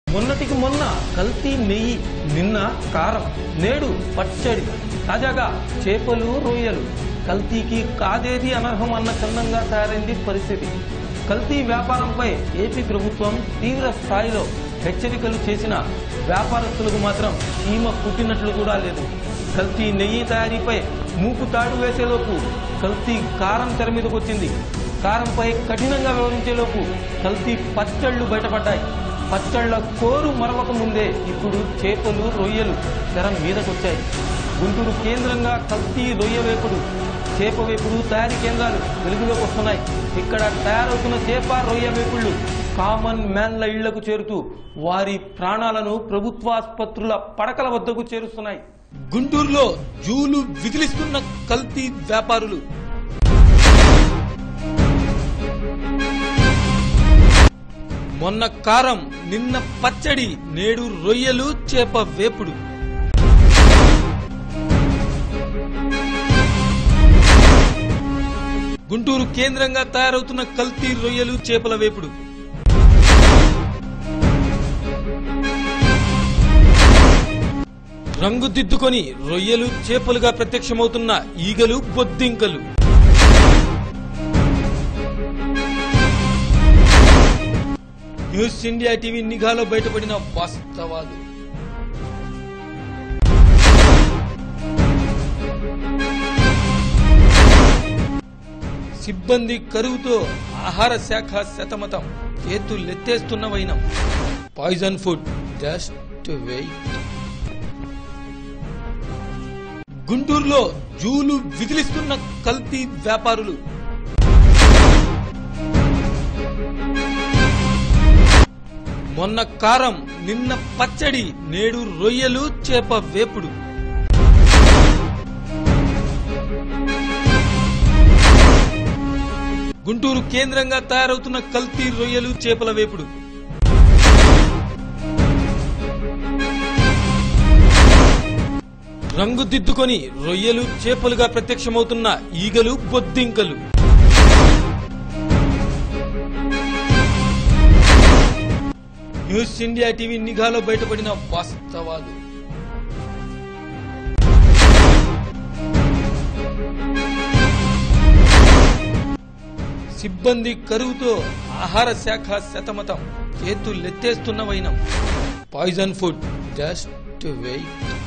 మొన్నటికి మొన్న కల్తీ నెయ్యి నిన్న కారం నేడు పచ్చడి తాజాగా చేపలు రొయ్యలు కల్తీకి కాదేది అనర్హం అన్న చందంగా తయారైంది పరిస్థితి కల్తీ వ్యాపారంపై ఏపీ ప్రభుత్వం తీవ్ర స్థాయిలో హెచ్చరికలు చేసిన వ్యాపారస్తులకు మాత్రం చీమ కుట్టినట్లు కూడా లేదు కల్తీ నెయ్యి తయారీపై మూకు తాడు వేసేలోపు కల్తీ కారం తెర మీదకు వచ్చింది కారంపై కఠినంగా వ్యవహరించేలోపు కల్తీ పచ్చళ్లు బయటపడ్డాయి పచ్చళ్ల కోరు మరవక ముందే ఇప్పుడు చేపలు రొయ్యలు తెర మీదకొచ్చాయి గుంటూరు కేంద్రంగా కల్తీ రొయ్య వేపుడు చేప వేపుడు తయారీ కేంద్రాలు వెలుగులోకి వస్తున్నాయి ఇక్కడ తయారవుతున్న చేప రొయ్య వేపుళ్లు కామన్ మ్యాన్ల ఇళ్లకు చేరుతూ వారి ప్రాణాలను ప్రభుత్వాసుపత్రుల పడకల వద్దకు చేరుస్తున్నాయి గుంటూరులో జూలు విదిలిస్తున్న కల్తీ వ్యాపారులు మొన్న కారం నిన్న పచ్చడి నేడు రొయ్యలు చేప వేపుడు గుంటూరు కేంద్రంగా తయారవుతున్న కల్తీ రొయ్యలు చేపల వేపుడు రంగు దిద్దుకొని రొయ్యలు చేపలుగా ప్రత్యక్షమవుతున్న ఈగలు బొద్దింకలు న్యూస్ ఇండియా టీవీ నిఘాలో బయటపడిన వాస్తవాలు సిబ్బంది కరువుతో ఆహార శాఖ శతమతం చేతులెత్తేస్తున్న వైనం పాయిజన్ ఫుడ్ జస్ట్ వెయిట్ గుంటూరులో జూలు విదిలిస్తున్న కల్తీ వ్యాపారులు మొన్న కారం నిన్న పచ్చడి నేడు రొయ్యలు చేప వేపుడు గుంటూరు కేంద్రంగా తయారవుతున్న కల్తీ రొయ్యలు చేపల వేపుడు రంగు దిద్దుకొని రొయ్యలు చేపలుగా ప్రత్యక్షమవుతున్న ఈగలు బొద్దింకలు న్యూస్ ఇండియా టీవీ నిఘాలో బయటపడిన వాస్తవాలు సిబ్బంది కరువుతో ఆహార శాఖ శతమతం చేతులెత్తేస్తున్న వైనం పాయిజన్ ఫుడ్ జస్ట్ వెయిట్